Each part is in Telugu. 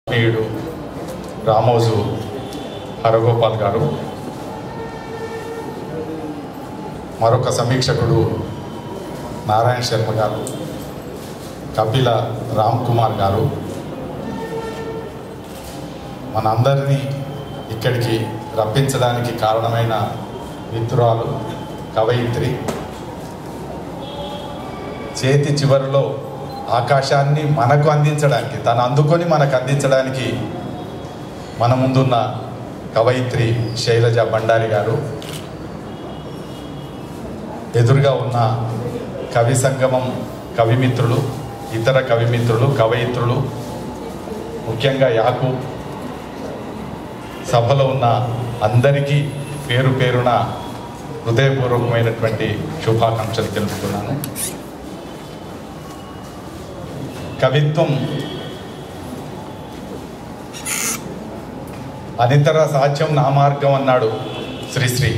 నేడు రామోజు హరగోపాల్ గారు మరొక సమీక్షకుడు నారాయణ శర్మ గారు కపిల రామ్ కుమార్ గారు మనందరినీ ఇక్కడికి రప్పించడానికి కారణమైన మిత్రురాలు కవయిత్రి చేతి చివరిలో ఆకాశాన్ని మనకు అందించడానికి తను అందుకొని మనకు అందించడానికి మన ముందున్న కవయిత్రి శైలజ బండారి గారు ఎదురుగా ఉన్న కవి సంగమం కవిమిత్రులు ఇతర కవిమిత్రులు కవయిత్రులు ముఖ్యంగా యాకూబ్ సభలో ఉన్న అందరికీ పేరు పేరున హృదయపూర్వకమైనటువంటి శుభాకాంక్షలు తెలుపుతున్నాను కవిత్వం అనితర సాధ్యం నా మార్గం అన్నాడు శ్రీశ్రీ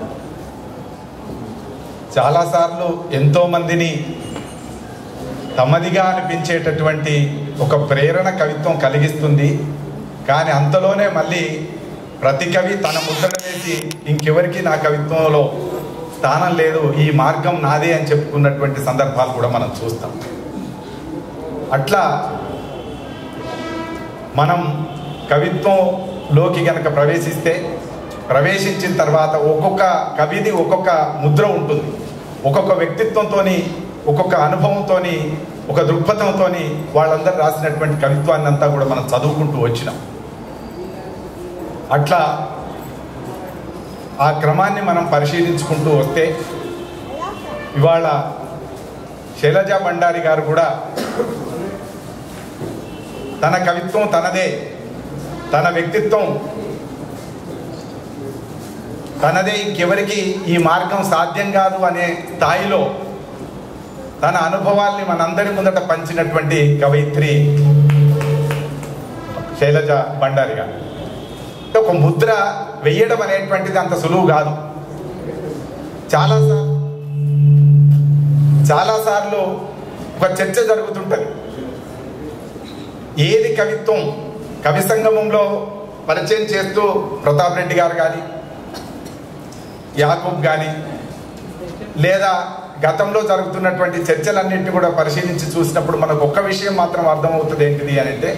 చాలాసార్లు ఎంతో మందిని తమదిగా అనిపించేటటువంటి ఒక ప్రేరణ కవిత్వం కలిగిస్తుంది కానీ అంతలోనే మళ్ళీ ప్రతి కవి తన ముద్ర వేసి ఇంకెవరికి నా కవిత్వంలో స్థానం లేదు ఈ మార్గం నాదే అని చెప్పుకున్నటువంటి సందర్భాలు కూడా మనం చూస్తాం అట్లా మనం కవిత్వంలోకి గనక ప్రవేశిస్తే ప్రవేశించిన తర్వాత ఒక్కొక్క కవిది ఒక్కొక్క ముద్ర ఉంటుంది ఒక్కొక్క వ్యక్తిత్వంతో ఒక్కొక్క అనుభవంతో ఒక దృక్పథంతో వాళ్ళందరూ రాసినటువంటి కవిత్వాన్ని అంతా కూడా మనం చదువుకుంటూ వచ్చినాం అట్లా ఆ క్రమాన్ని మనం పరిశీలించుకుంటూ వస్తే ఇవాళ శైలజ బండారి గారు కూడా తన కవిత్వం తనదే తన వ్యక్తిత్వం తనదే ఇంకెవరికి ఈ మార్గం సాధ్యం కాదు అనే స్థాయిలో తన అనుభవాల్ని మనందరి ముందట పంచినటువంటి కవయిత్రి శైలజ బండారి గారు అంటే ఒక ముద్ర వెయ్యడం అనేటువంటిది అంత సులువు కాదు చాలాసార్లు చాలాసార్లు ఒక చర్చ జరుగుతుంటుంది ఏది కవిత్వం కవి సంగమంలో పరిచయం చేస్తూ ప్రతాప్ రెడ్డి గారు కానీ యాకూబ్ కానీ లేదా గతంలో జరుగుతున్నటువంటి చర్చలన్నింటినీ కూడా పరిశీలించి చూసినప్పుడు మనకు ఒక్క విషయం మాత్రం అర్థమవుతుంది ఏంటిది అని అంటే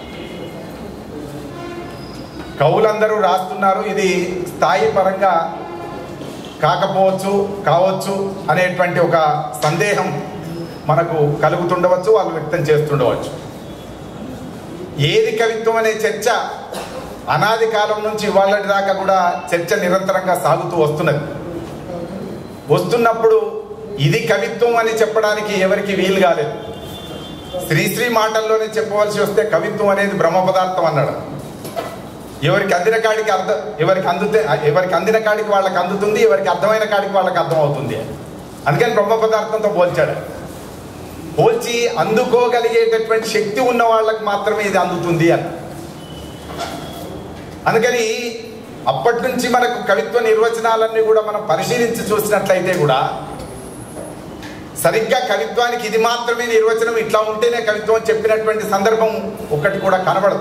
కవులందరూ రాస్తున్నారు ఇది స్థాయి పరంగా కాకపోవచ్చు కావచ్చు అనేటువంటి ఒక సందేహం మనకు కలుగుతుండవచ్చు వాళ్ళు వ్యక్తం చేస్తుండవచ్చు ఏది కవిత్వం అనే చర్చ అనాది కాలం నుంచి ఇవాళ దాకా కూడా చర్చ నిరంతరంగా సాగుతూ వస్తున్నది వస్తున్నప్పుడు ఇది కవిత్వం అని చెప్పడానికి ఎవరికి వీలు కాలేదు శ్రీశ్రీ మాటల్లోనే చెప్పవలసి వస్తే కవిత్వం అనేది బ్రహ్మ పదార్థం అన్నాడు ఎవరికి అందిన కాడికి అర్థం ఎవరికి అందుతే ఎవరికి అందిన కాడికి వాళ్ళకి అందుతుంది ఎవరికి అర్థమైన కాడికి వాళ్ళకి అర్థం అవుతుంది అందుకని బ్రహ్మ పదార్థంతో పోల్చాడు పోల్చి అందుకోగలిగేటటువంటి శక్తి ఉన్న వాళ్ళకి మాత్రమే ఇది అందుతుంది అన్న అందుకని అప్పటి నుంచి మనకు కవిత్వ నిర్వచనాలన్నీ కూడా మనం పరిశీలించి చూసినట్లయితే కూడా సరిగ్గా కవిత్వానికి ఇది మాత్రమే నిర్వచనం ఇట్లా ఉంటేనే కవిత్వం చెప్పినటువంటి సందర్భం ఒకటి కూడా కనబడదు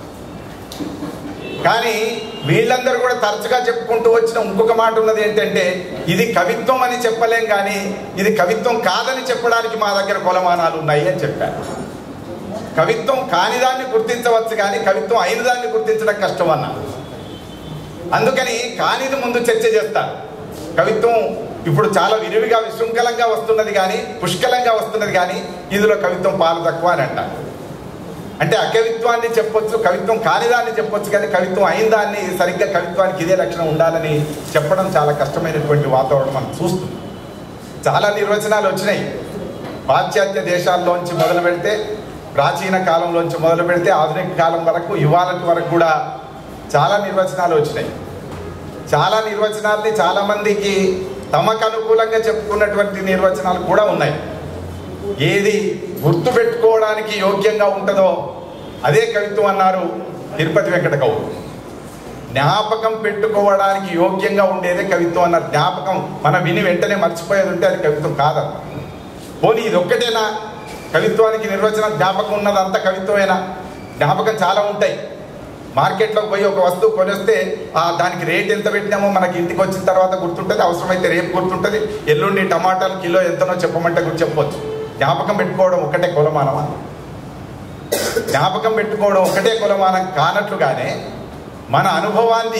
కానీ వీళ్ళందరూ కూడా తరచుగా చెప్పుకుంటూ వచ్చిన ఇంకొక మాట ఉన్నది ఏంటంటే ఇది కవిత్వం అని చెప్పలేం కానీ ఇది కవిత్వం కాదని చెప్పడానికి మా దగ్గర కొలమానాలు ఉన్నాయి అని చెప్పారు కవిత్వం కాని దాన్ని గుర్తించవచ్చు కానీ కవిత్వం అయిన దాన్ని గుర్తించడం కష్టం అన్న అందుకని కానిది ముందు చర్చ చేస్తారు కవిత్వం ఇప్పుడు చాలా విరివిగా విశృంఖలంగా వస్తున్నది కానీ పుష్కలంగా వస్తున్నది కానీ ఇందులో కవిత్వం పాలు తక్కువ అని అంటారు అంటే అకవిత్వాన్ని చెప్పొచ్చు కవిత్వం కానిదాన్ని చెప్పొచ్చు కానీ కవిత్వం అయిన దాన్ని సరిగ్గా కవిత్వానికి ఇదే లక్షణం ఉండాలని చెప్పడం చాలా కష్టమైనటువంటి వాతావరణం మనం చూస్తుంది చాలా నిర్వచనాలు వచ్చినాయి పాశ్చాత్య దేశాల్లోంచి మొదలు పెడితే ప్రాచీన కాలంలోంచి మొదలు పెడితే ఆధునిక కాలం వరకు ఇవాళ వరకు కూడా చాలా నిర్వచనాలు వచ్చినాయి చాలా నిర్వచనాల్ని చాలామందికి తమకు అనుకూలంగా చెప్పుకున్నటువంటి నిర్వచనాలు కూడా ఉన్నాయి ఏది గుర్తు పెట్టుకోవడానికి యోగ్యంగా ఉంటుందో అదే కవిత్వం అన్నారు తిరుపతి వెంకట కవులు జ్ఞాపకం పెట్టుకోవడానికి యోగ్యంగా ఉండేదే కవిత్వం అన్నారు జ్ఞాపకం మనం విని వెంటనే మర్చిపోయేది ఉంటే అది కవిత్వం కాదన్న పోనీ ఇది ఒక్కటేనా కవిత్వానికి నిర్వచనం జ్ఞాపకం ఉన్నదంతా కవిత్వమేనా జ్ఞాపకం చాలా ఉంటాయి మార్కెట్లోకి పోయి ఒక వస్తువు కొనిస్తే ఆ దానికి రేట్ ఎంత పెట్టినామో మనకి ఇంటికి వచ్చిన తర్వాత గుర్తుంటుంది అవసరమైతే రేపు గుర్తుంటుంది ఎల్లుండి టమాటాలు కిలో ఎంతనో చెప్పమంటే కూడా చెప్పొచ్చు జ్ఞాపకం పెట్టుకోవడం ఒకటే కులమానమా జ్ఞాపకం పెట్టుకోవడం ఒకటే కులమానం కానట్లుగానే మన అనుభవాన్ని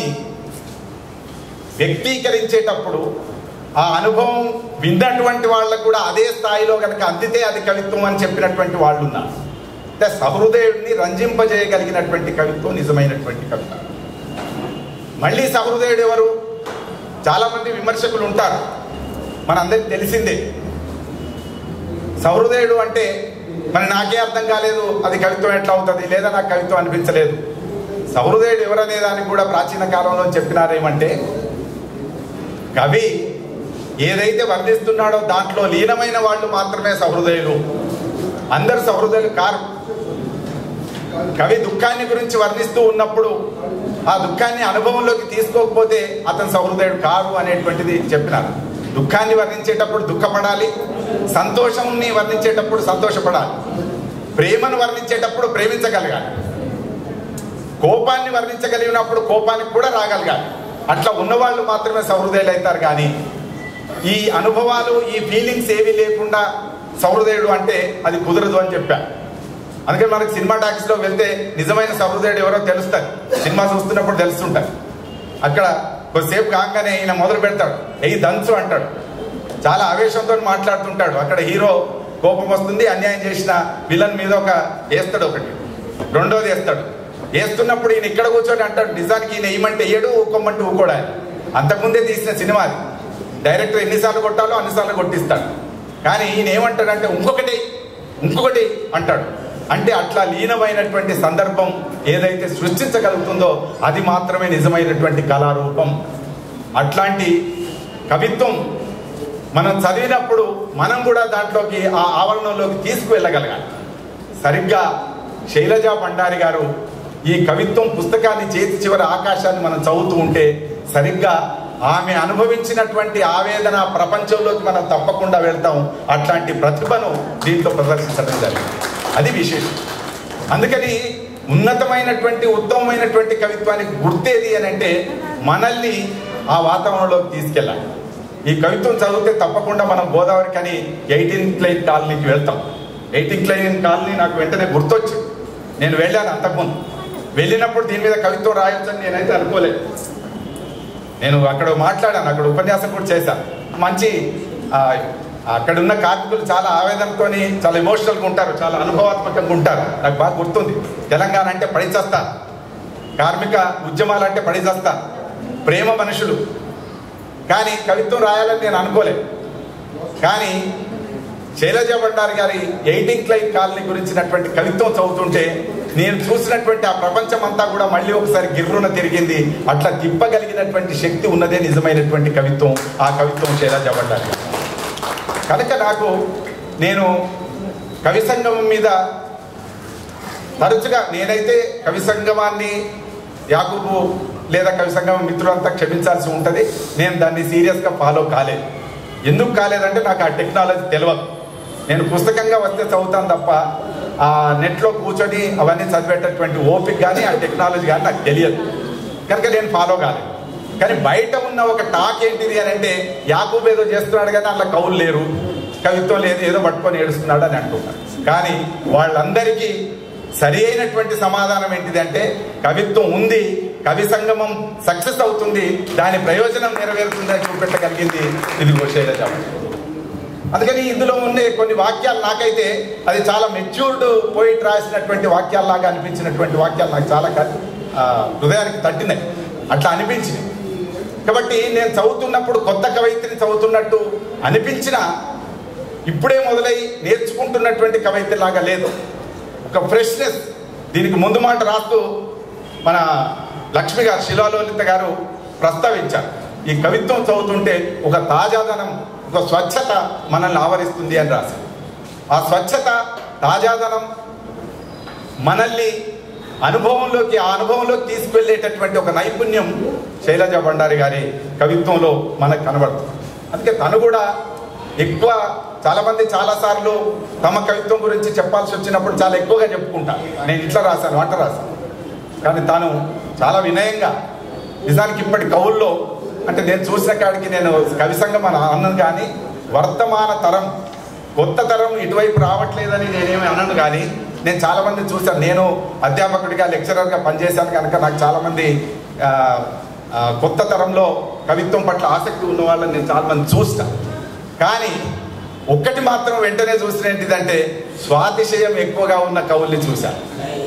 వ్యక్తీకరించేటప్పుడు ఆ అనుభవం విన్నటువంటి వాళ్ళకు కూడా అదే స్థాయిలో కనుక అందితే అది కవిత్వం అని చెప్పినటువంటి వాళ్ళు ఉన్నారు అంటే సహృదయుడిని రంజింపజేయగలిగినటువంటి కవిత్వం నిజమైనటువంటి కవిత మళ్ళీ సహృదయుడు ఎవరు చాలామంది విమర్శకులు ఉంటారు మనందరికి తెలిసిందే సహృదయుడు అంటే మరి నాకే అర్థం కాలేదు అది కవిత్వం ఎట్లా అవుతుంది లేదా నాకు కవిత్వం అనిపించలేదు సహృదయుడు ఎవరనే దానికి కూడా ప్రాచీన కాలంలో చెప్పినారేమంటే కవి ఏదైతే వర్ణిస్తున్నాడో దాంట్లో లీనమైన వాళ్ళు మాత్రమే సహృదయులు అందరు సహృదయులు కారు కవి దుఃఖాన్ని గురించి వర్ణిస్తూ ఉన్నప్పుడు ఆ దుఃఖాన్ని అనుభవంలోకి తీసుకోకపోతే అతను సహృదయుడు కారు అనేటువంటిది చెప్పినారు దుఃఖాన్ని వర్ణించేటప్పుడు దుఃఖపడాలి సంతోషంని వర్ణించేటప్పుడు సంతోషపడాలి ప్రేమను వర్ణించేటప్పుడు ప్రేమించగలగాలి కోపాన్ని వర్ణించగలిగినప్పుడు కోపానికి కూడా రాగలగాలి అట్లా ఉన్నవాళ్ళు మాత్రమే సహృదయులు అవుతారు కానీ ఈ అనుభవాలు ఈ ఫీలింగ్స్ ఏవి లేకుండా సహృదయుడు అంటే అది కుదరదు అని చెప్పా అందుకని మనకి సినిమా టాకీస్లో వెళ్తే నిజమైన సహృదయుడు ఎవరో తెలుస్తుంది సినిమా చూస్తున్నప్పుడు తెలుస్తుంటారు అక్కడ కొద్దిసేపు కాగానే ఈయన మొదలు పెడతాడు ఎయి దంచు అంటాడు చాలా ఆవేశంతో మాట్లాడుతుంటాడు అక్కడ హీరో కోపం వస్తుంది అన్యాయం చేసిన విలన్ మీద ఒక వేస్తాడు ఒకటి రెండోది వేస్తాడు వేస్తున్నప్పుడు ఈయన ఇక్కడ కూర్చొని అంటాడు నిజానికి ఈయన వేయమంటే వేయడు ఊకోమంటే ఊకోడాలి అంతకుముందే తీసిన సినిమా అది డైరెక్టర్ ఎన్నిసార్లు కొట్టాలో అన్నిసార్లు కొట్టిస్తాడు కానీ ఈయన ఏమంటాడంటే ఇంకొకటి ఇంకొకటి అంటాడు అంటే అట్లా లీనమైనటువంటి సందర్భం ఏదైతే సృష్టించగలుగుతుందో అది మాత్రమే నిజమైనటువంటి కళారూపం అట్లాంటి కవిత్వం మనం చదివినప్పుడు మనం కూడా దాంట్లోకి ఆ ఆవరణలోకి తీసుకువెళ్ళగలగాలి సరిగ్గా శైలజా భండారి గారు ఈ కవిత్వం పుస్తకాన్ని చేతి చివరి ఆకాశాన్ని మనం చదువుతూ ఉంటే సరిగ్గా ఆమె అనుభవించినటువంటి ఆవేదన ప్రపంచంలోకి మనం తప్పకుండా వెళ్తాం అట్లాంటి ప్రతిభను దీంట్లో ప్రదర్శించడం జరిగింది అది విశేషం అందుకని ఉన్నతమైనటువంటి ఉత్తమమైనటువంటి కవిత్వానికి గుర్తేది అని అంటే మనల్ని ఆ వాతావరణంలోకి తీసుకెళ్ళాలి ఈ కవిత్వం చదివితే తప్పకుండా మనం గోదావరి కని ఎయిటీన్ క్లైన్ కాలనీకి వెళ్తాం ఎయిటీన్ క్లైన్ కాలనీ నాకు వెంటనే గుర్తొచ్చు నేను వెళ్ళాను అంతకుముందు వెళ్ళినప్పుడు దీని మీద కవిత్వం రాయొచ్చని నేనైతే అనుకోలేదు నేను అక్కడ మాట్లాడాను అక్కడ ఉపన్యాసం కూడా చేశాను మంచి ఆ, అక్కడ ఉన్న కార్మికులు చాలా ఆవేదనతోని చాలా ఎమోషనల్గా ఉంటారు చాలా అనుభవాత్మకంగా ఉంటారు నాకు బాగా గుర్తుంది తెలంగాణ అంటే పడిచేస్తా కార్మిక ఉద్యమాలు అంటే పడిచేస్తా ప్రేమ మనుషులు కానీ కవిత్వం రాయాలని నేను అనుకోలేదు కానీ శైలజ భండారి గారి ఎయిటింగ్ క్లైన్ కాలనీ గురించినటువంటి కవిత్వం చదువుతుంటే నేను చూసినటువంటి ఆ ప్రపంచం అంతా కూడా మళ్ళీ ఒకసారి గిర్రున తిరిగింది అట్లా తిప్పగలిగినటువంటి శక్తి ఉన్నదే నిజమైనటువంటి కవిత్వం ఆ కవిత్వం శైలజ భండారి గారి. కనుక నాకు నేను కవి సంగమం మీద తరచుగా నేనైతే కవి సంగమాన్ని యాకూబు లేదా కవి సంగమం మిత్రులంతా క్షమించాల్సి ఉంటుంది నేను దాన్ని సీరియస్గా ఫాలో కాలేదు ఎందుకు కాలేదంటే నాకు ఆ టెక్నాలజీ తెలియదు నేను పుస్తకంగా వస్తే చదువుతాను తప్ప ఆ నెట్లో కూర్చొని అవన్నీ చదివేటటువంటి ఓపిక కానీ ఆ టెక్నాలజీ కానీ నాకు తెలియదు కనుక నేను ఫాలో కాలేదు కానీ బయట ఉన్న ఒక టాక్ ఏంటిది అని అంటే యాకూబ్ ఏదో చేస్తున్నాడు కానీ అట్లా కవులు లేరు కవిత్వం లేదు ఏదో పట్టుకొని ఏడుస్తున్నాడు అని అంటున్నారు కానీ వాళ్ళందరికీ సరి అయినటువంటి సమాధానం ఏంటిది అంటే కవిత్వం ఉంది కవి సంగమం సక్సెస్ అవుతుంది దాని ప్రయోజనం నెరవేరుతుందని చూపెట్టగలిగింది ఇది శైలజ అందుకని ఇందులో ఉండే కొన్ని వాక్యాలు నాకైతే అది చాలా మెచ్యూర్డ్ పోయిట్ రాసినటువంటి వాక్యాల్లాగా అనిపించినటువంటి వాక్యాలు నాకు చాలా క- ఆ, హృదయానికి తట్టినాయి అట్లా అనిపించింది కాబట్టి నేను చదువుతున్నప్పుడు కొత్త కవయిత్రిని చదువుతున్నట్టు అనిపించిన ఇప్పుడే మొదలై నేర్చుకుంటున్నటువంటి కవయిత్రిలాగా లేదు ఒక ఫ్రెష్నెస్ దీనికి ముందు మాట రాస్తూ మన లక్ష్మి గారు శిలాలోలిత గారు ప్రస్తావించారు ఈ కవిత్వం చదువుతుంటే ఒక తాజాదనం ఒక స్వచ్ఛత మనల్ని ఆవరిస్తుంది అని రాశారు ఆ స్వచ్ఛత తాజాదనం మనల్ని అనుభవంలోకి ఆ అనుభవంలోకి తీసుకువెళ్ళేటటువంటి ఒక నైపుణ్యం శైలజ భండారి గారి కవిత్వంలో మనకు కనబడుతుంది అందుకే తను కూడా ఎక్కువ చాలా మంది చాలా సార్లు తమ కవిత్వం గురించి చెప్పాల్సి వచ్చినప్పుడు చాలా ఎక్కువగా చెప్పుకుంటారు నేను ఇట్లా రాశాను అట్లా రాశాను కానీ తాను చాలా వినయంగా నిజానికి ఇప్పటి కవుల్లో అంటే నేను చూసిన కాడికి నేను కవి సంఘం అని అన్నది కానీ వర్తమాన తరం కొత్త తరం ఇటువైపు రావట్లేదని నేనేమి అనను కానీ నేను చాలా మంది చూశాను నేను అధ్యాపకుడిగా లెక్చరర్గా పనిచేశాను కనుక నాకు చాలా మంది ఆ, ఆ, కొత్త తరంలో కవిత్వం పట్ల ఆసక్తి ఉన్న వాళ్ళని నేను చాలా మంది చూస్తా కానీ ఒక్కటి మాత్రం వెంటనే చూసిన ఏంటిదంటే స్వాతిశయం ఎక్కువగా ఉన్న కవుల్ని చూశాను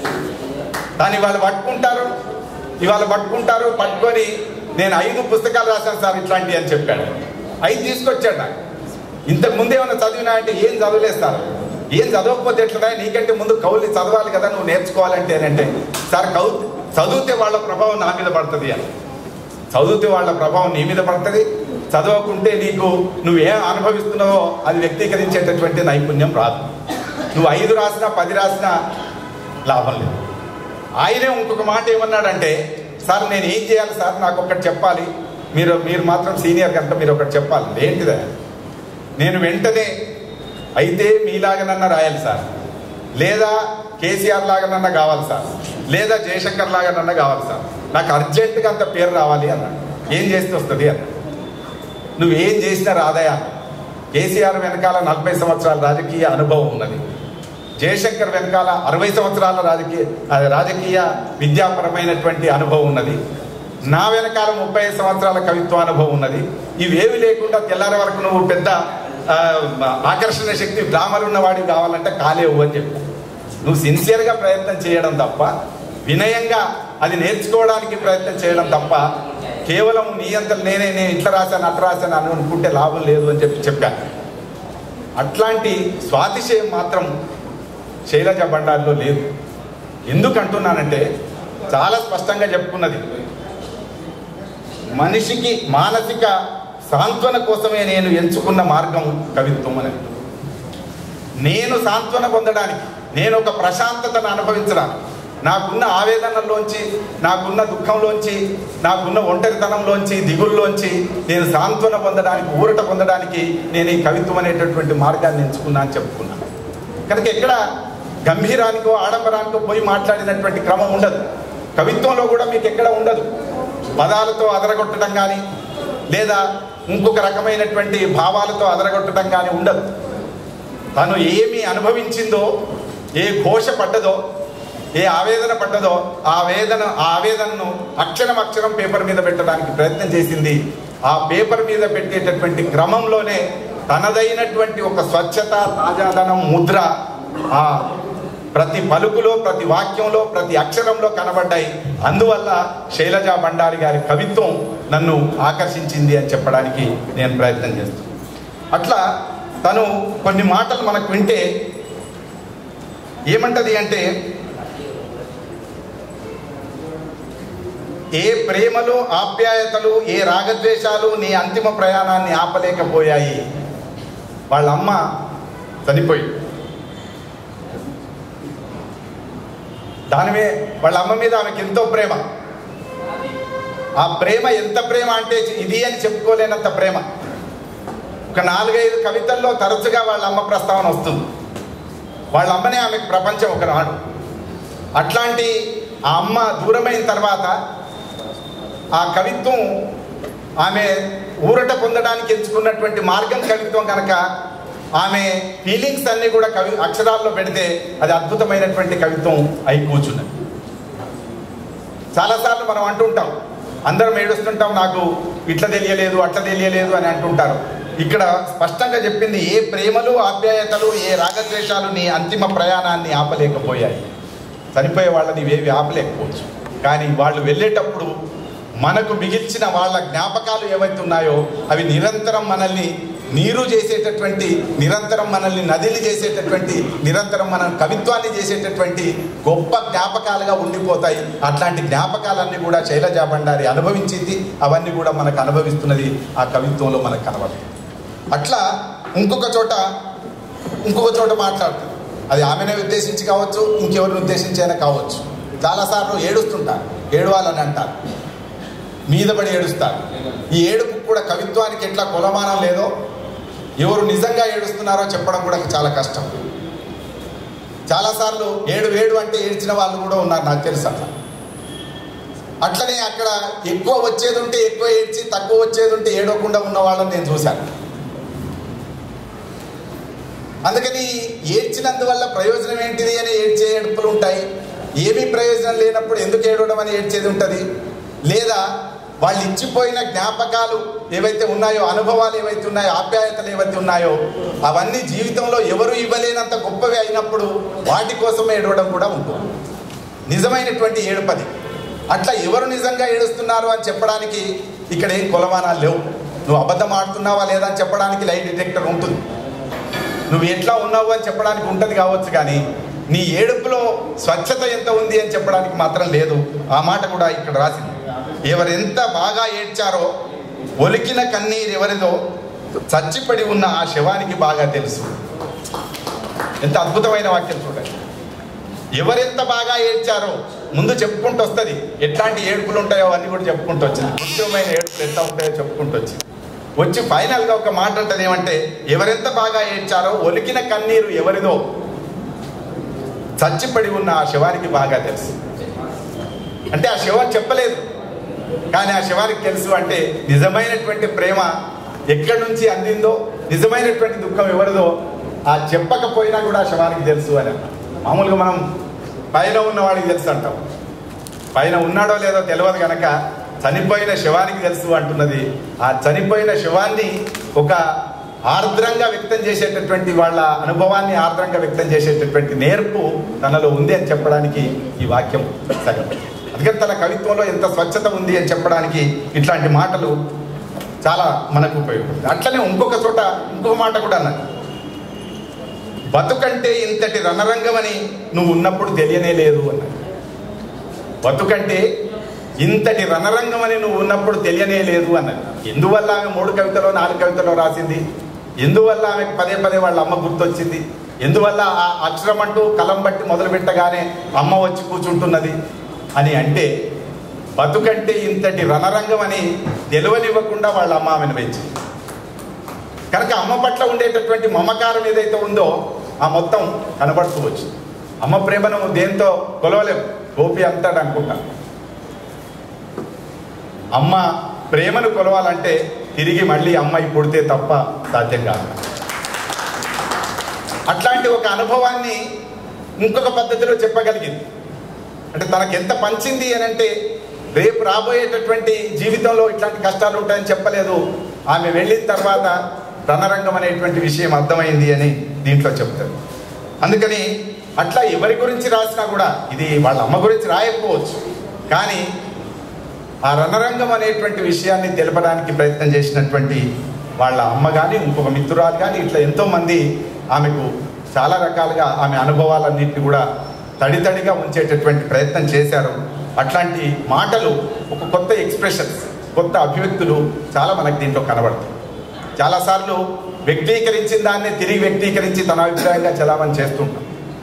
దాన్ని వాళ్ళు పట్టుకుంటారు ఇవాళ పట్టుకుంటారు పట్టుకొని నేను ఐదు పుస్తకాలు రాశాను సార్ ఇట్లాంటివి అని చెప్పాడు ఐదు తీసుకొచ్చాడు నాకు ఇంతకు ముందు ఏమైనా చదివినా అంటే ఏం చదవలేదు సార్ ఏం చదవకపోతే ఎట్లా నీకంటే ముందు కవులు చదవాలి కదా నువ్వు నేర్చుకోవాలంటే అంటే సార్ కవు చదివితే వాళ్ళ ప్రభావం నా మీద పడుతుంది అని చదివితే వాళ్ళ ప్రభావం నీ మీద పడుతుంది చదవకుంటే నీకు నువ్వేం అనుభవిస్తున్నావో అది వ్యక్తీకరించేటటువంటి నైపుణ్యం రాదు నువ్వు ఐదు రాసినా పది రాసినా లాభం లేదు ఆయనే ఇంకొక మాట ఏమన్నాడంటే సార్ నేను ఏం చేయాలి సార్ నాకు ఒకటి చెప్పాలి మీరు మీరు మాత్రం సీనియర్ కనుక మీరు ఒకటి చెప్పాలి ఏంటిదా నేను వెంటనే అయితే మీలాగనన్నా రాయాలి సార్ లేదా కేసీఆర్ లాగానన్నా కావాలి సార్ లేదా జయశంకర్ లాగానన్నా కావాలి సార్ నాకు అర్జెంటుగా అంత పేరు రావాలి అన్నాడు ఏం చేస్తే వస్తుంది అన్నాడు నువ్వు ఏం చేసినా రాదయా కేసీఆర్ వెనకాల నలభై సంవత్సరాల రాజకీయ అనుభవం ఉన్నది జయశంకర్ వెనకాల అరవై సంవత్సరాల రాజకీయ అది రాజకీయ విద్యాపరమైనటువంటి అనుభవం ఉన్నది నా వెనకాల ముప్పై ఐదు సంవత్సరాల కవిత్వ అనుభవం ఉన్నది ఇవేవి లేకుండా తెల్లారి వరకు నువ్వు పెద్ద ఆ, ఆకర్షణ శక్తి డ్రామాలు ఉన్నవాడివి కావాలంటే కాలేవు అని చెప్పు నువ్వు సిన్సియర్గా ప్రయత్నం చేయడం తప్ప వినయంగా అది నేర్చుకోవడానికి ప్రయత్నం చేయడం తప్ప కేవలం నీ అంత నేనే నేను ఇట్లా రాశాను అట్లా రాశాను అని అనుకుంటే లాభం లేదు అని చెప్పి చెప్పాను అట్లాంటి స్వాతిశయం మాత్రం శైలజ బండారిలో లేదు ఎందుకు అంటున్నానంటే చాలా స్పష్టంగా చెప్పుకున్నది మనిషికి మానసిక సాంత్వన కోసమే నేను ఎంచుకున్న మార్గం కవిత్వం అనేది నేను సాంత్వన పొందడానికి నేను ఒక ప్రశాంతతను అనుభవించడానికి నాకున్న ఆవేదనలోంచి నాకున్న దుఃఖంలోంచి నాకున్న ఒంటరితనంలోంచి దిగుల్లోంచి నేను సాంత్వన పొందడానికి ఊరట పొందడానికి నేను ఈ కవిత్వం అనేటటువంటి మార్గాన్ని ఎంచుకున్నా అని చెప్పుకున్నాను కనుక ఎక్కడ గంభీరానికో ఆడంబరానికో పోయి మాట్లాడినటువంటి క్రమం ఉండదు కవిత్వంలో కూడా మీకు ఎక్కడ ఉండదు పదాలతో అదరగొట్టడం కానీ లేదా ఇంకొక రకమైనటువంటి భావాలతో అదరగొట్టడం కానీ ఉండదు తను ఏమి అనుభవించిందో ఏ ఘోష పడ్డదో ఏ ఆవేదన పడ్డదో ఆ వేదన ఆ ఆవేదనను అక్షరం అక్షరం పేపర్ మీద పెట్టడానికి ప్రయత్నం చేసింది ఆ పేపర్ మీద పెట్టేటటువంటి క్రమంలోనే తనదైనటువంటి ఒక స్వచ్ఛత తాజాదనం ముద్ర ఆ ప్రతి పలుకులో ప్రతి వాక్యంలో ప్రతి అక్షరంలో కనబడ్డాయి అందువల్ల శైలజా బండారి గారి కవిత్వం నన్ను ఆకర్షించింది అని చెప్పడానికి నేను ప్రయత్నం చేస్తాను అట్లా తను కొన్ని మాటలు మనకు వింటే ఏమంటది అంటే ఏ ప్రేమలు ఆప్యాయతలు ఏ రాగద్వేషాలు నీ అంతిమ ప్రయాణాన్ని ఆపలేకపోయాయి వాళ్ళ అమ్మ చనిపోయి దానిమే వాళ్ళ అమ్మ మీద ఆమెకి ఎంతో ప్రేమ ఆ ప్రేమ ఎంత ప్రేమ అంటే ఇది అని చెప్పుకోలేనంత ప్రేమ ఒక నాలుగైదు కవితల్లో తరచుగా వాళ్ళ అమ్మ ప్రస్తావన వస్తుంది వాళ్ళ అమ్మనే ఆమెకు ప్రపంచం ఒకనాడు అట్లాంటి ఆ అమ్మ దూరమైన తర్వాత ఆ కవిత్వం ఆమె ఊరట పొందడానికి ఎంచుకున్నటువంటి మార్గం కవిత్వం కనుక ఆమె ఫీలింగ్స్ అన్నీ కూడా కవి అక్షరాల్లో పెడితే అది అద్భుతమైనటువంటి కవిత్వం అయి కూర్చున్నది చాలాసార్లు మనం అంటుంటాం అందరం ఏడుస్తుంటాం నాకు ఇట్లా తెలియలేదు అట్లా తెలియలేదు అని అంటుంటారు ఇక్కడ స్పష్టంగా చెప్పింది ఏ ప్రేమలు ఆప్యాయతలు ఏ రాగద్వేషాలు నీ అంతిమ ప్రయాణాన్ని ఆపలేకపోయాయి చనిపోయే వాళ్ళని ఇవేవి ఆపలేకపోవచ్చు కానీ వాళ్ళు వెళ్ళేటప్పుడు మనకు మిగిల్చిన వాళ్ళ జ్ఞాపకాలు ఏవైతే ఉన్నాయో అవి నిరంతరం మనల్ని నీరు చేసేటటువంటి నిరంతరం మనల్ని నదిని చేసేటటువంటి నిరంతరం మన కవిత్వాన్ని చేసేటటువంటి గొప్ప జ్ఞాపకాలుగా ఉండిపోతాయి అట్లాంటి జ్ఞాపకాలన్నీ కూడా శైలజా బండారి అనుభవించింది అవన్నీ కూడా మనకు అనుభవిస్తున్నది ఆ కవిత్వంలో మనకు కనబడుతుంది అట్లా ఇంకొక చోట ఇంకొక చోట మాట్లాడుతుంది అది ఆమెనే ఉద్దేశించి కావచ్చు ఇంకెవరిని ఉద్దేశించి అయినా కావచ్చు చాలాసార్లు ఏడుస్తుంటారు ఏడవాలని అంటారు మీద పడి ఏడుస్తారు ఈ ఏడుపు కూడా కవిత్వానికి ఎట్లా కొలమానం లేదో ఎవరు నిజంగా ఏడుస్తున్నారో చెప్పడం కూడా చాలా కష్టం చాలాసార్లు ఏడు ఏడు అంటే ఏడ్చిన వాళ్ళు కూడా ఉన్నారు నాకు తెలుసు అట్లా అట్లనే అక్కడ ఎక్కువ వచ్చేది ఉంటే ఎక్కువ ఏడ్చి తక్కువ వచ్చేది ఉంటే ఏడవకుండా ఉన్న వాళ్ళని నేను చూశాను అందుకని ఏడ్చినందువల్ల ప్రయోజనం ఏంటిది అని ఏడ్చే ఏడుపులు ఉంటాయి ఏమీ ప్రయోజనం లేనప్పుడు ఎందుకు ఏడవడం అని ఏడ్చేది ఉంటుంది లేదా వాళ్ళు ఇచ్చిపోయిన జ్ఞాపకాలు ఏవైతే ఉన్నాయో అనుభవాలు ఏవైతే ఉన్నాయో ఆప్యాయతలు ఏవైతే ఉన్నాయో అవన్నీ జీవితంలో ఎవరు ఇవ్వలేనంత గొప్పవి అయినప్పుడు వాటి కోసం ఏడవడం కూడా ఉంటుంది నిజమైనటువంటి ఏడుపది అట్లా ఎవరు నిజంగా ఏడుస్తున్నారు అని చెప్పడానికి ఇక్కడ ఏం కొలమానాలు లేవు నువ్వు అబద్ధం ఆడుతున్నావా లేదా అని చెప్పడానికి లైట్ డిటెక్టర్ ఉంటుంది నువ్వు ఎట్లా ఉన్నావు అని చెప్పడానికి ఉంటుంది కావచ్చు కానీ నీ ఏడుపులో స్వచ్ఛత ఎంత ఉంది అని చెప్పడానికి మాత్రం లేదు ఆ మాట కూడా ఇక్కడ రాసింది ఎవరెంత బాగా ఏడ్చారో ఒలికిన కన్నీరు ఎవరిదో చచ్చిపడి ఉన్న ఆ శవానికి బాగా తెలుసు ఎంత అద్భుతమైన వాక్యం చూడండి ఎవరెంత బాగా ఏడ్చారో ముందు చెప్పుకుంటూ వస్తుంది ఎట్లాంటి ఏడుపులు ఉంటాయో అవన్నీ కూడా చెప్పుకుంటూ వచ్చింది ముఖ్యమైన ఏడుపులు ఎట్లా ఉంటాయో చెప్పుకుంటూ వచ్చింది వచ్చి ఫైనల్గా ఒక మాట అంటది ఏమంటే ఎవరెంత బాగా ఏడ్చారో ఒలికిన కన్నీరు ఎవరిదో చచ్చిపడి ఉన్న ఆ శవానికి బాగా తెలుసు అంటే ఆ శవం చెప్పలేదు కానీ ఆ శవానికి తెలుసు అంటే నిజమైనటువంటి ప్రేమ ఎక్కడి నుంచి అందిందో నిజమైనటువంటి దుఃఖం ఎవరిదో ఆ చెప్పకపోయినా కూడా ఆ శవానికి తెలుసు అని అన్నాం. మామూలుగా మనం పైన ఉన్నవాడికి తెలుసు అంటాం పైన ఉన్నాడో లేదో తెలియదు కనుక చనిపోయిన శవానికి తెలుసు అంటున్నది ఆ చనిపోయిన శవాన్ని ఒక ఆర్ద్రంగా వ్యక్తం చేసేటటువంటి వాళ్ళ అనుభవాన్ని ఆర్ద్రంగా వ్యక్తం చేసేటటువంటి నేర్పు తనలో ఉంది అని చెప్పడానికి ఈ వాక్యం సగం అందుకని తన కవిత్వంలో ఎంత స్వచ్ఛత ఉంది అని చెప్పడానికి ఇట్లాంటి మాటలు చాలా మనకు ఉపయోగపడుతుంది అట్లనే ఇంకొక చోట ఇంకొక మాట కూడా అన్నది బతుకంటే ఇంతటి రణరంగమని నువ్వు ఉన్నప్పుడు తెలియనే లేదు అన్నది బతుకంటే ఇంతటి రణరంగం అని నువ్వు ఉన్నప్పుడు తెలియనే లేదు అన్నది ఎందువల్ల ఆమె మూడు కవితలో నాలుగు కవితలో రాసింది ఎందువల్ల ఆమెకు పదే పదే వాళ్ళ అమ్మ గుర్తొచ్చింది ఎందువల్ల ఆ అక్షరం అంటూ కలం బట్టి మొదలు పెట్టగానే అమ్మ వచ్చి కూర్చుంటున్నది అని అంటే బతుకంటే ఇంతటి రణరంగం అని తెలివనివ్వకుండా వాళ్ళ అమ్మ ఆమెను పెంచింది కనుక అమ్మ పట్ల ఉండేటటువంటి మమకారం ఏదైతే ఉందో ఆ మొత్తం కనబడుతూ వచ్చింది అమ్మ ప్రేమను దేంతో కొలవలేము గోపి అంతాడు అనుకుంటా అమ్మ ప్రేమను కొలవాలంటే తిరిగి మళ్ళీ అమ్మాయి పుడితే తప్ప సాధ్యం కాదు అట్లాంటి ఒక అనుభవాన్ని ఇంకొక పద్ధతిలో చెప్పగలిగింది అంటే తనకు ఎంత పంచింది అని అంటే రేపు రాబోయేటటువంటి జీవితంలో ఇట్లాంటి కష్టాలు ఉంటాయని చెప్పలేదు ఆమె వెళ్ళిన తర్వాత రణరంగం అనేటువంటి విషయం అర్థమైంది అని దీంట్లో చెప్తారు అందుకని అట్లా ఎవరి గురించి రాసినా కూడా ఇది వాళ్ళ అమ్మ గురించి రాయకపోవచ్చు కానీ ఆ రణరంగం అనేటువంటి విషయాన్ని తెలపడానికి ప్రయత్నం చేసినటువంటి వాళ్ళ అమ్మ కానీ ఇంకొక మిత్రురాలు కానీ ఇట్లా ఎంతోమంది ఆమెకు చాలా రకాలుగా ఆమె అనుభవాలన్నింటినీ కూడా తడితడిగా ఉంచేటటువంటి ప్రయత్నం చేశారు అట్లాంటి మాటలు ఒక కొత్త ఎక్స్ప్రెషన్స్ కొత్త అభివ్యక్తులు చాలా మనకు దీంట్లో కనబడతాయి చాలాసార్లు వ్యక్తీకరించిన దాన్ని తిరిగి వ్యక్తీకరించి తన అభిప్రాయంగా చలామణి చేస్తుంటాం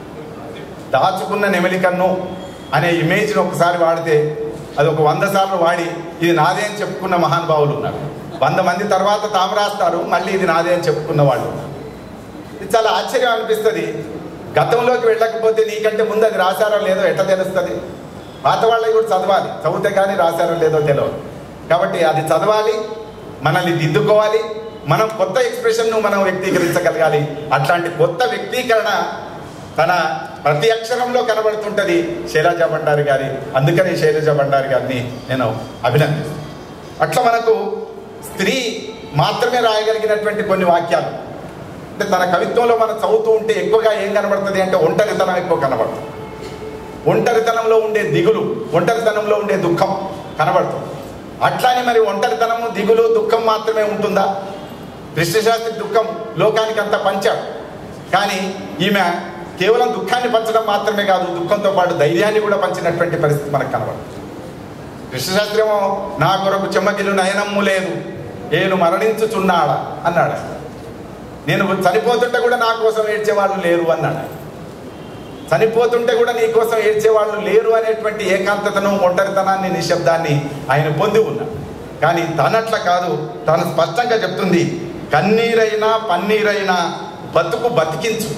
దాచుకున్న నెమలికన్ను అనే ఇమేజ్ని ఒకసారి వాడితే అది ఒక వంద సార్లు వాడి ఇది నాదే అని చెప్పుకున్న మహానుభావులు ఉన్నారు వంద మంది తర్వాత తాము రాస్తారు మళ్ళీ ఇది నాదే అని చెప్పుకున్న వాళ్ళు ఉన్నారు. ఇది చాలా ఆశ్చర్యం అనిపిస్తుంది గతంలోకి వెళ్ళకపోతే నీకంటే ముందు అది రాశారో లేదో ఎట్లా తెలుస్తుంది పాత వాళ్ళకి కూడా చదవాలి చదివితే కానీ రాశారో లేదో తెలియదు కాబట్టి అది చదవాలి మనల్ని దిద్దుకోవాలి మనం కొత్త ఎక్స్ప్రెషన్ను మనం వ్యక్తీకరించగలగాలి అట్లాంటి కొత్త వ్యక్తీకరణ తన ప్రతి అక్షరంలో కనబడుతుంటది శైలజ భండారి గారి అందుకని శైలజ భండారి గారిని నేను అభినందిస్తాను అట్లా మనకు స్త్రీ మాత్రమే రాయగలిగినటువంటి కొన్ని వాక్యాలు అంటే తన కవిత్వంలో మనం చదువుతూ ఉంటే ఎక్కువగా ఏం కనబడుతుంది అంటే ఒంటరితనం ఎక్కువ కనబడుతుంది ఒంటరితనంలో ఉండే దిగులు ఒంటరితనంలో ఉండే దుఃఖం కనబడుతుంది అట్లానే మరి ఒంటరితనము దిగులు దుఃఖం మాత్రమే ఉంటుందా కృష్ణశాస్త్రి దుఃఖం లోకానికి అంతా పంచాడు కానీ ఈమె కేవలం దుఃఖాన్ని పంచడం మాత్రమే కాదు దుఃఖంతో పాటు ధైర్యాన్ని కూడా పంచినటువంటి పరిస్థితి మనకు కనబడుతుంది కృష్ణశాస్త్రి ఏమో నా కొరకు చెమ్మగిలు నయనమ్ము లేదు నేను మరణించుచున్నాడా అన్నాడు ఆయన. నేను చనిపోతుంటే కూడా నా కోసం ఏడ్చేవాళ్ళు లేరు అన్నాడు ఆయన. చనిపోతుంటే కూడా నీ కోసం ఏడ్చేవాళ్ళు లేరు అనేటువంటి ఏకాంతతను ఒంటరితనాన్ని నిశ్శబ్దాన్ని ఆయన పొంది ఉన్నాడు కానీ తనట్ల కాదు తను స్పష్టంగా చెప్తుంది కన్నీరైనా పన్నీరైనా బతుకు బతికించు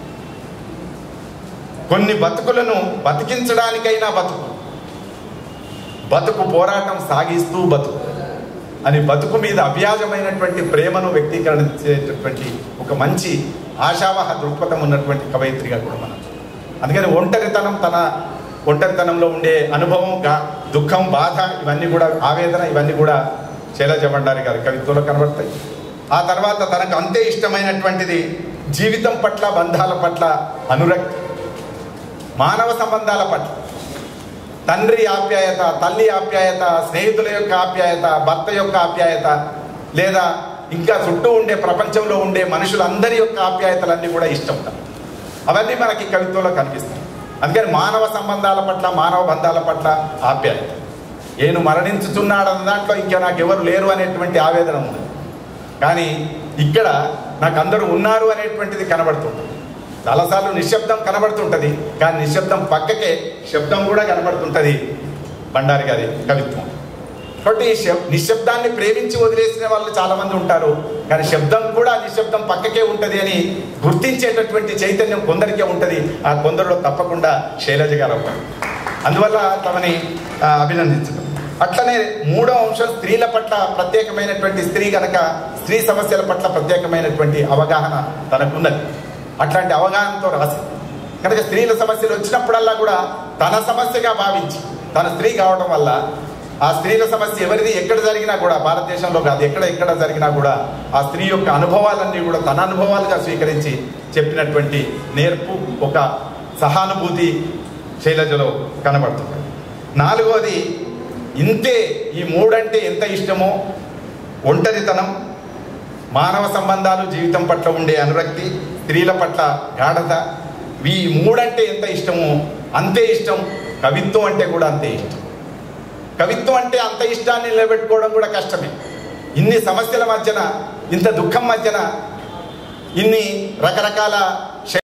కొన్ని బతుకులను బతికించడానికైనా బతుకు బతుకు పోరాటం సాగిస్తూ బతుకు అని బతుకు మీద అవ్యాజమైనటువంటి ప్రేమను వ్యక్తీకరించేటటువంటి ఒక మంచి ఆశావహ దృక్పథం ఉన్నటువంటి కవయిత్రిగా కూడా మనం అందుకని ఒంటరితనం తన ఒంటరితనంలో ఉండే అనుభవం గా- దుఃఖం బాధ ఇవన్నీ కూడా ఆవేదన ఇవన్నీ కూడా శైలజ భండారి గారి కవిత్వంలో కనబడతాయి ఆ తర్వాత తనకు అంతే ఇష్టమైనటువంటిది జీవితం పట్ల బంధాల పట్ల అనురక్తి మానవ సంబంధాల పట్ల తండ్రి ఆప్యాయత తల్లి ఆప్యాయత స్నేహితుల యొక్క ఆప్యాయత భర్త యొక్క ఆప్యాయత లేదా ఇంకా చుట్టూ ఉండే ప్రపంచంలో ఉండే మనుషులందరి యొక్క ఆప్యాయతలన్నీ కూడా ఇష్టం అవన్నీ మనకి కవిత్వంలో కనిపిస్తాయి అందుకని మానవ సంబంధాల పట్ల మానవ బంధాల పట్ల ఆప్యాయత నేను మరణించుతున్నాడన్న దాంట్లో ఇంకా నాకు ఎవరు లేరు అనేటువంటి ఆవేదన ఉంది కానీ ఇక్కడ నాకు అందరూ ఉన్నారు అనేటువంటిది కనబడుతుంది చాలాసార్లు నిశ్శబ్దం కనబడుతుంటది కానీ నిశ్శబ్దం పక్కకే శబ్దం కూడా కనబడుతుంటది బండారి గారి కవిత్వం కాబట్టి ఈ శబ్- నిశ్శబ్దాన్ని ప్రేమించి వదిలేసిన వాళ్ళు చాలా మంది ఉంటారు కానీ శబ్దం కూడా నిశ్శబ్దం పక్కకే ఉంటది అని గుర్తించేటటువంటి చైతన్యం కొందరికే ఉంటది ఆ కొందరిలో తప్పకుండా శైలజ గారు ఒకరు. అందువల్ల తమని ఆ, అభినందించడం అట్లనే మూడో అంశం స్త్రీల పట్ల ప్రత్యేకమైనటువంటి స్త్రీ గనక స్త్రీ సమస్యల పట్ల ప్రత్యేకమైనటువంటి అవగాహన తనకున్నది అట్లాంటి అవగాహనతో రాసి కనుక స్త్రీల సమస్యలు వచ్చినప్పుడల్లా కూడా తన సమస్యగా భావించి తన స్త్రీ కావడం వల్ల ఆ స్త్రీల సమస్య ఎవరిది ఎక్కడ జరిగినా కూడా భారతదేశంలో కాదు ఎక్కడ ఎక్కడ జరిగినా కూడా ఆ స్త్రీ యొక్క అనుభవాలన్నీ కూడా తన అనుభవాలుగా స్వీకరించి చెప్పినటువంటి నేర్పు ఒక సహానుభూతి శైలజలో కనబడుతుంది నాలుగోది ఇంతే ఈ మూడంటే ఎంత ఇష్టమో ఒంటరితనం మానవ సంబంధాలు జీవితం పట్ల ఉండే అనురక్తి స్త్రీల పట్ల గాఢత ఈ మూడంటే ఎంత ఇష్టమో అంతే ఇష్టం కవిత్వం అంటే కూడా అంతే ఇష్టం కవిత్వం అంటే అంత ఇష్టాన్ని నిలబెట్టుకోవడం కూడా కష్టమే ఇన్ని సమస్యల మధ్యన ఇంత దుఃఖం మధ్యన ఇన్ని రకరకాల